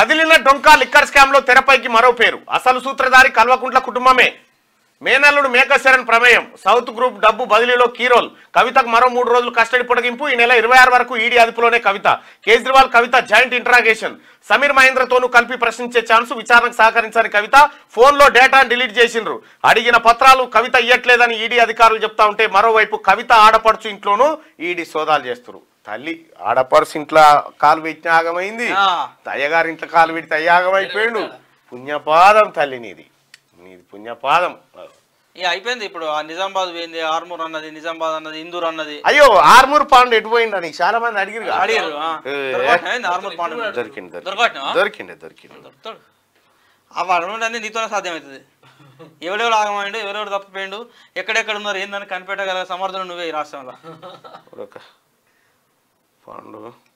కదిలిన డొంకా liquor scam లో తెరపైకి మరో పేరు అసలు సూత్రధారి కల్వకుంట్ల కుటుంబమే మేనల్లుడు మేకశరణ్ ప్రమేయం సౌత్ గ్రూప్ డబ్బు బదిలీలో కీరోల్ కవితకు మరో మూడు రోజులు కస్టడీ పొడిగింపు ఈ నెల ఇరవై ఆరు వరకు ఈడీ అదుపులోనే కవిత కేజ్రీవాల్ కవిత జాయింట్ ఇంటరాగేషన్ సమీర్ మహేంద్రతోనూ కలిపి ప్రశ్నించే ఛాన్స్ విచారణకు సహకరించని కవిత ఫోన్లో డేటా డిలీట్ చేసిండ్రు అడిగిన పత్రాలు కవిత ఇయ్యట్లేదని ఈడీ అధికారులు చెప్తా ఉంటే మరోవైపు కవిత ఆడపడుచు ఇంట్లోనూ ఈడీ సోదాలు చేస్తున్నారు తల్లి ఆడపడుచు ఇంట్లో కాలు పెట్టిన ఆగమైంది ఆ. అయ్యగారి ఇంట్లో కాలు పెడితే అయ్యాగమైపోయాడు పుణ్యపాదం తల్లి నీది నీది పుణ్యపాదం ఇక అయిపోయింది ఇప్పుడు ఆ నిజామాబాద్ పోయింది ఆర్మూర్ అన్నది నిజామాబాద్ అన్నది ఇందూర్ అన్నది అయ్యో ఆర్మూర్ పాండ్ ఎటు పోయిండని చాలా మంది అడిగిరు అడిగారు ఆ. దొరకబట్టినా ఏంది ఆర్మూర్ పాండు దొరికింది దొరికింది దొరకబట్టినా? దొరికింది దొరికింది దొరుకుతాడు ఆ వాడు అన్ని నీతోనే సాధ్యమవుతుంది ఎవడెవడు ఆగమైండు ఎవరెవడు తప్పిపోయిండు ఎక్కడెక్కడ ఉన్నారు ఏందని కనిపెట్టగల సమర్థులు నువ్వే ఈ రాష్ట్రంలో ఒక పాండు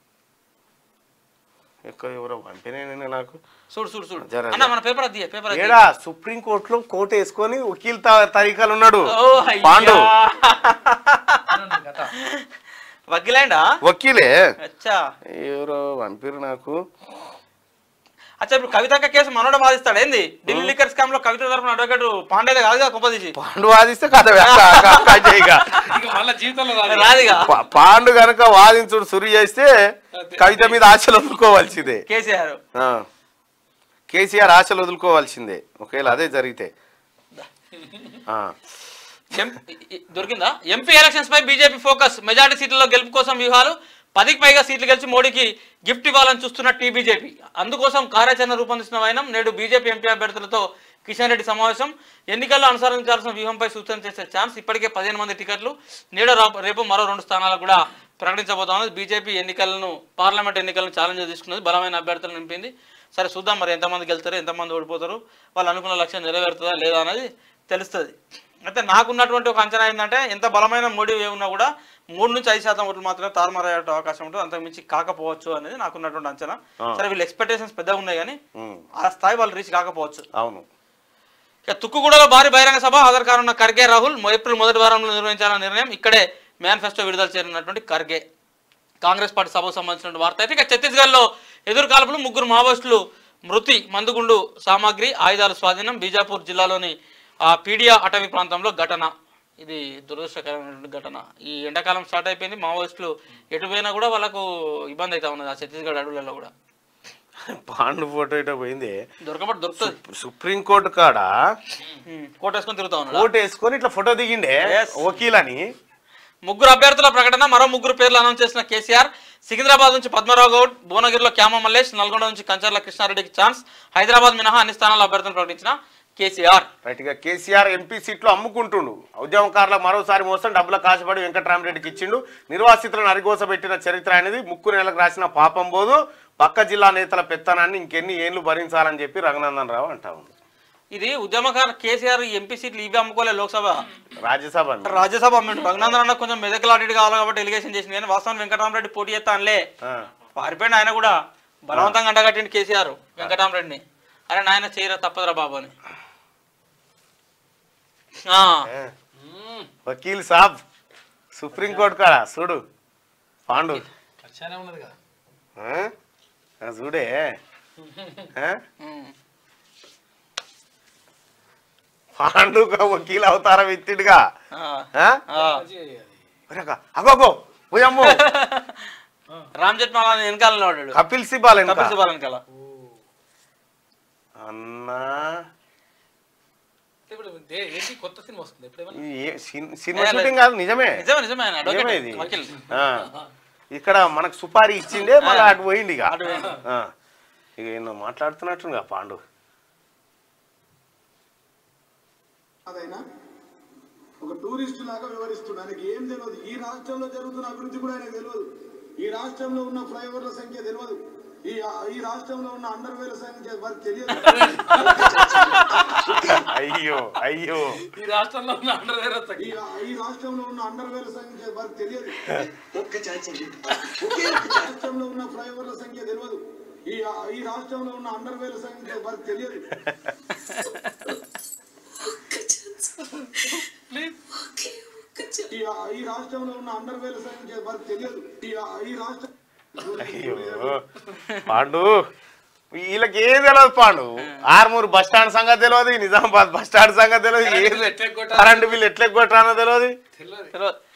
ఎక్కువ ఎవరో పంపిణీ నాకు చూడు చూడు చూడు జర, అన్న మన పేపర్ అది పేపర్ అది ఏడా సుప్రీం కోర్టులో కోర్టు వేసుకొని వకీల్ త- తరీకాలు ఉన్నాడు ఓ అయ్యా. పాండు వకీలేండా వకీలే అచ్చా ఎవరో పంపిరు నాకు అచ్చా ఇప్పుడు కవితక్క కేసు మనోడ వాదిస్తాడు ఏంది ఢిల్లీ లిక్కర్ స్కామ్ లో కవిత తరపున అడ్వకేట్ పాండేదే కాదుగా కుప్పదీసి పాండు వాదిస్తే కథ చేయగా ఇక మళ్ళా జీవితంలో రాదు రాదుగా పా- పాండు గనక వాదించుడు సురి చేస్తే కవిత మీద ఆశలు వదులుకోవాల్సిందే కేసీఆర్ ఆ. కేసీఆర్ ఆశలు వదులుకోవాల్సిందే ఒకవేళ అదే జరిగితే ఆ. ఎం- ఇ- దొరికిందా ఎంపీ ఎలక్షన్స్ పై బీజేపీ ఫోకస్ మెజార్టీ సీట్లలో గెలుపు కోసం వ్యూహాలు పదికి పైగా సీట్లు గెలిచి మోడీకి గిఫ్ట్ ఇవ్వాలని చూస్తున్న టీబీజేపీ అందుకోసం కార్యాచరణ రూపొందిస్తున్న వైనం నేడు బీజేపీ ఎంపీ అభ్యర్థులతో కిషన్ రెడ్డి సమావేశం ఎన్నికల్లో అనుసరించాల్సిన వ్యూహంపై సూచన చేసే ఛాన్స్ ఇప్పటికే పదిహేను మంది టికెట్లు నేడు రా- రేపు మరో రెండు స్థానాలు కూడా ప్రకటించబోతా ఉన్నది బీజేపీ ఎన్నికలను పార్లమెంట్ ఎన్నికలను ఛాలెంజ్ తీసుకున్నది బలమైన అభ్యర్థులను నింపింది సరే చూద్దాం మరి ఎంతమంది గెలుతారు ఎంతమంది ఓడిపోతారు వాళ్ళు అనుకున్న లక్ష్యం నెరవేరుతుందా లేదా అనేది తెలుస్తుంది అయితే నాకున్నటువంటి ఒక అంచనా ఏంటంటే ఎంత బలమైన మోడీ ఉన్నా కూడా మూడు నుంచి ఐదు శాతం ఓట్లు మాత్రమే తారుమారయ్యే అవకాశం ఉంటుంది అంతకు మించి కాకపోవచ్చు అనేది నాకున్నటువంటి అంచనా సరే వీళ్ళ ఎక్స్పెక్టేషన్స్ పెద్దగా ఉన్నాయి కానీ ఉమ్. ఆ స్థాయి వాళ్ళు రీచ్ కాకపోవచ్చు అవును ఇక తుక్కుగూడలో భారీ బహిరంగ సభ హాజరు కానున్న ఖర్గే రాహుల్ మొ- ఏప్రిల్ మొదటి వారంలో నిర్వహించాలన్న నిర్ణయం ఇక్కడే మేనిఫెస్టో విడుదల చేయనున్నటువంటి ఖర్గే కాంగ్రెస్ పార్టీ సభకు సంబంధించిన వార్త అయితే ఇక ఛత్తీస్గఢ్లో ఎదురు కాల్పులు ముగ్గురు మావోయిస్టులు మృతి మందుగుండు సామాగ్రి ఆయుధాల స్వాధీనం బీజాపూర్ జిల్లాలోని ఆ పీడియా అటవీ ప్రాంతంలో ఘటన ఇది దురదృష్టకరమైనటువంటి ఘటన ఈ ఎండాకాలం స్టార్ట్ అయిపోయింది మావోయిస్టులు ఎటు పోయినా కూడా వాళ్ళకు ఇబ్బంది అవుతా ఉన్నది ఆ ఛత్తీస్గఢ్ అడవులలో కూడా పాండు ఫోటో ఇటో పోయింది దొరకబడి దొరుకుతుంది సుప్రీం కోర్టు కాడ కోట వేసుకొని తిరుగుతా ఉన్నాడు కోట్ వేసుకొని ఇట్లా ఫోటో దిగిండే Yes. వకీల్ అని ముగ్గురు అభ్యర్థుల ప్రకటన మరో ముగ్గురు పేర్లు అనౌన్స్ చేసిన కేసీఆర్ సికింద్రాబాద్ నుంచి పద్మరావు గౌడ్ భువనగిరిలో క్యామ మల్లేష్ నల్గొండ నుంచి కంచర్ల కృష్ణారెడ్డికి ఛాన్స్ హైదరాబాద్ మినహా అన్ని స్థానాల్లో అభ్యర్థులు ప్రకటించిన కేసీఆర్ రైట్ గా కేసీఆర్ ఎంపీ సీట్లు అమ్ముకుంటుండు ఉద్యమకారులకు మరోసారి మోసం డబ్బుల కాశపడి వెంకటరామరెడ్డికి ఇచ్చిండు నిర్వాసితులను అరిగోసబెట్టిన చరిత్ర అనేది ముక్కు నెలకు రాసిన పాపం పోదు పక్క జిల్లా నేతల పెత్తనాన్ని ఇంకెన్ని ఏళ్ళు భరించాలని చెప్పి రఘునందన్ రావు అంటా ఉంది ఇది ఉద్యమకారు కేసీఆర్ ఎంపీ సీట్లు ఇవి అమ్ముకోలే లోక్సభ రాజ్యసభ అన్న. రాజ్యసభ అమ్మిండు రఘునందన్ అన్న కొంచెం మెదక్ లాంటి కావాలి కాబట్టి ఎలిగేషన్ చేసింది కానీ వాస్తవం వెంకటరామరెడ్డి పోటీ చేస్తా అనలే ఆ. పారిపోయింది ఆయన కూడా బలవంతంగా అంటగట్టిండు కేసీఆర్ వెంకటరామరెడ్డిని అరే నాయన చేయరా తప్పదురా బాబు అని ఆ, ఏ. వకీల్ సాబ్ సుప్రీం కోర్టు కాడ చూడు పాండు పరిచయం ఉన్నది కదా ఆ? ఆ చూడే ఆ? ఉమ్. పాండు ఒక వకీల్ అవతారం ఎత్తిడుగా ఆ, ఆ? ఆ. మంచిగా అది ఒరేగా, అగోగో పోయమ్మో రామ్ జెట్మలాని వెనకాల వాడాడు కపిల్ సిబాల్ వెనక. కపిల్ సిబాల్ వెనకాల అన్నా ఇప్పుడు దే- ఏంటి కొత్త సినిమా వస్తుంది ఇప్పుడు ఏమన్నా ఈ ఏ- సిన్- సినిమా షూటింగ్ కాదు నిజమే నిజమే నిజమే ఆయన నిజమే అడ్వకేట్ ఇది వకీల్ ఆ. ఇక్కడ మనకు సుపారీ ఇచ్చిండే మళ్ళీ అటు పోయింది ఇక అటు పోయిండు. ఆ. ఇక ఈయన మాట్లాడుతున్నట్టుగా పాండు అదైనా ఒక టూరిస్ట్ లాగా వివరిస్తున్నాడు ఆయనకి ఏం తెలియదు ఈ రాష్ట్రంలో జరుగుతున్న అభివృద్ధి కూడా ఆయనకు తెలియదు ఈ రాష్ట్రంలో ఉన్న ఫ్లైఓవర్ల సంఖ్య తెలియదు ఈ ఈ రాష్ట్రంలో ఉన్న అండర్వేల సంఖ్య వారికి తెలియదు అయ్యో అయ్యో ఈ రాష్ట్రంలో ఉన్న అండర్ వేర్ ఈ ఈ రాష్ట్రంలో ఉన్న అండర్వేల సంఖ్య వారికి తెలియదు ఒక్క ఛాన్స్ అండి రాష్ట్రంలో ఉన్న ఫ్లైఓవర్ల సంఖ్య తెలియదు ఈ ఈ రాష్ట్రంలో ఉన్న అండర్వేల సంఖ్య వారికి తెలియదు ఈ ఈ రాష్ట్రంలో ఉన్న అండర్వేల సంఖ్య వారికి తెలియదు ఈ ఈ రాష్ట్రం అయ్యో పాండు వీళ్ళకి ఏది తెలియదు పాండు ఆర్మూరు బస్ స్టాండ్ సంగతి తెలియదు నిజామాబాద్ బస్ స్టాండ్ సంగతి తెలియదు ఏది ఎట్లా కొట్టాలి? కరెంటు బిల్ ఎట్లా కొట్టానో తెలియదు తెలియదు తెలియదు